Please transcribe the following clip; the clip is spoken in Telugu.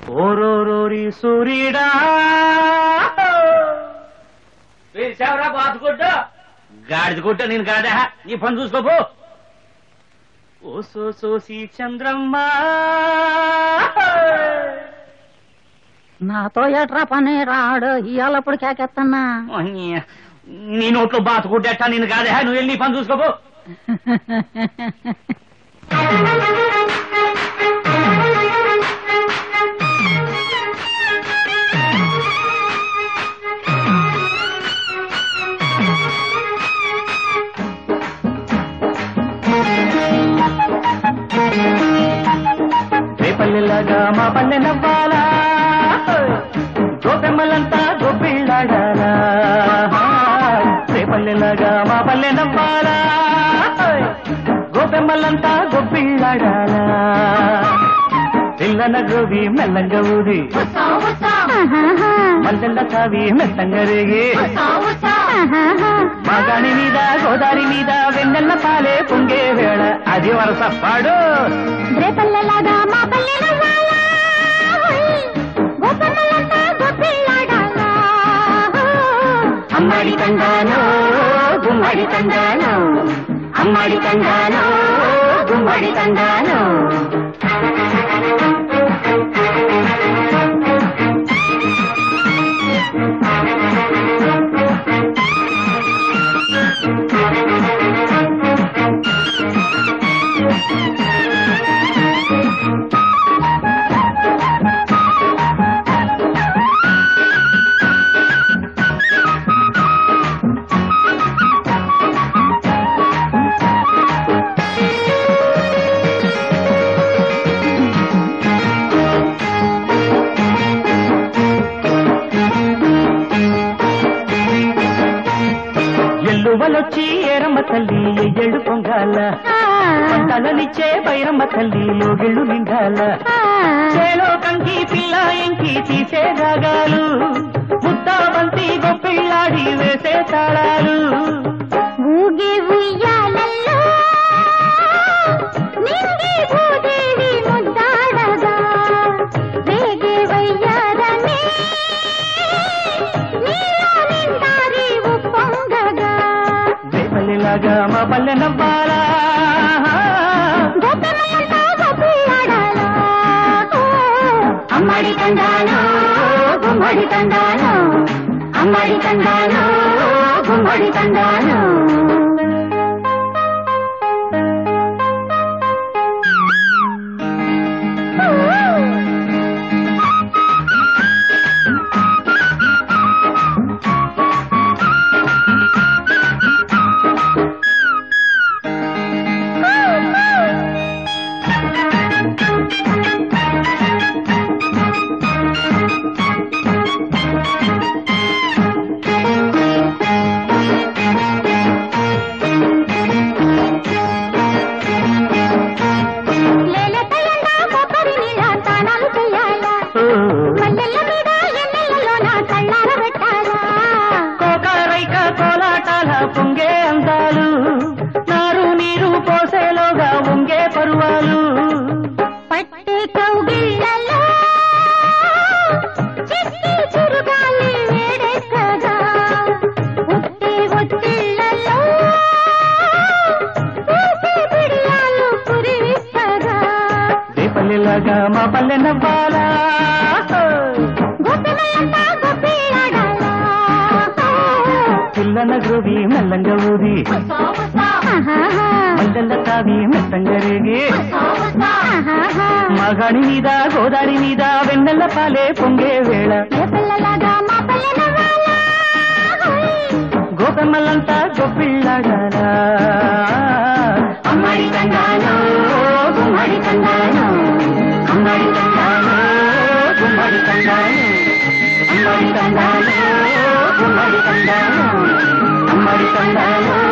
ఓరోరోరి సూర్యుడా పిలిచావురా బాతుగుడ్డ గాడిద గుడ్డ నేను గాడా నీ పని చూసుకోపో ఓ సో సోసి చంద్రమ్మ నాతో ఎట్రా పని రాడు ఇవాళప్పుడు కేకెత్తన్నా అన్నీ, నీ నోట్లో బాతుగుడ్డెట్ట నేను కాదా నువ్వు వెళ్ళి నీ పని చూసుకోపో రేపల్లెలాగా మా పల్లె నవ్వాలా గోపెమ్మలంతా గొప్పిళ్ళాడాలా రేపల్లెలాగా మా పల్లె నవ్వాలా గోపెమ్మలంతా గొప్పిళ్ళాడాలా పిల్లన గోవి మెల్లంగా ఊది మల్లెల్ల తావి మెత్తంగా రేగి మగాని మీద గోదారి మీద వెన్నెల్ల పాలే పొంగే వేళ అది వరస పాడు రేపల్లెలాగా మా పల్లె నవ్వాలా గోపమ్మలంతా గొప్పిళ్ళాడాలా అమ్మాడి తండానో గుమ్మడి తండానో అమ్మాడి తండానో గుమ్మడి తండానో ఎల్లువలొచ్చి ఏరమ్మ తల్లి ఎయ్యళ్ళు పొంగాల పంటలనిచ్చే బైరమ్మ తల్లి లోగిళ్ళు నిండాల చేలో కంకి పిల్ల ఎంకి తీసే రాగాలు ముద్దా బంతి గొప్పిళ్ళాడి వేసే తాళాలు ఊగి ఉయ్యాలల్లో నింగి భూదేవి ముద్దాడగా వేగే వయ్యారమే నీలో నిండారి ఉప్పొంగగా రేపల్లిలాగా మా పల్లె నవ్వాలా గోపెమ్మలంతా గొప్పిళ్ళాడాలా అమ్మడి తండానో గుమ్మడి తండానో అమ్మడి తండానో గుమ్మడి తండానో లేలేతయంగా కొబ్బరి నీళ్ళ తానాలు చెయ్యాలా మల్లెల మీద ఎన్నెలలో నా కళ్ళార పెట్టాలా కోకారైక కోలాటాల పొంగే అందాలు నారు నీరు పోసేలోగా ఉంగే పరువాలు పట్టే కౌగిళ్ళలో చిట్టి చురుగాలి వేడెక్కగా ఉట్టి ఒత్తిళ్ళలో ఊపి పిడియాలు కురివిప్పగా రేపల్లిలాగా మా పల్లె నవ్వాలా గొప్పెమలంతా గొప్పిలాడాలా పిల్లన గ్రోవి మెల్లంగా ఊది ఆహాహా, మల్లెల్ల తావి మెత్తంగా రేగి ఆహాహా. మగాడి మీద గోదారి మీద వెన్నెల్ల పాలే పొంగే వేళ ఏ పిల్లలాగా మా పల్లె నవ్వాలా గోపెమ్మలంతా గొప్పిళ్ళాడాలా అమ్మాడి తండానో గుమ్మడి తండానో అమ్మాడి తండానో గుమ్మడి తండానో అమ్మాడి తండానో గుమ్మడి తండానో అమ్మాడి తండానో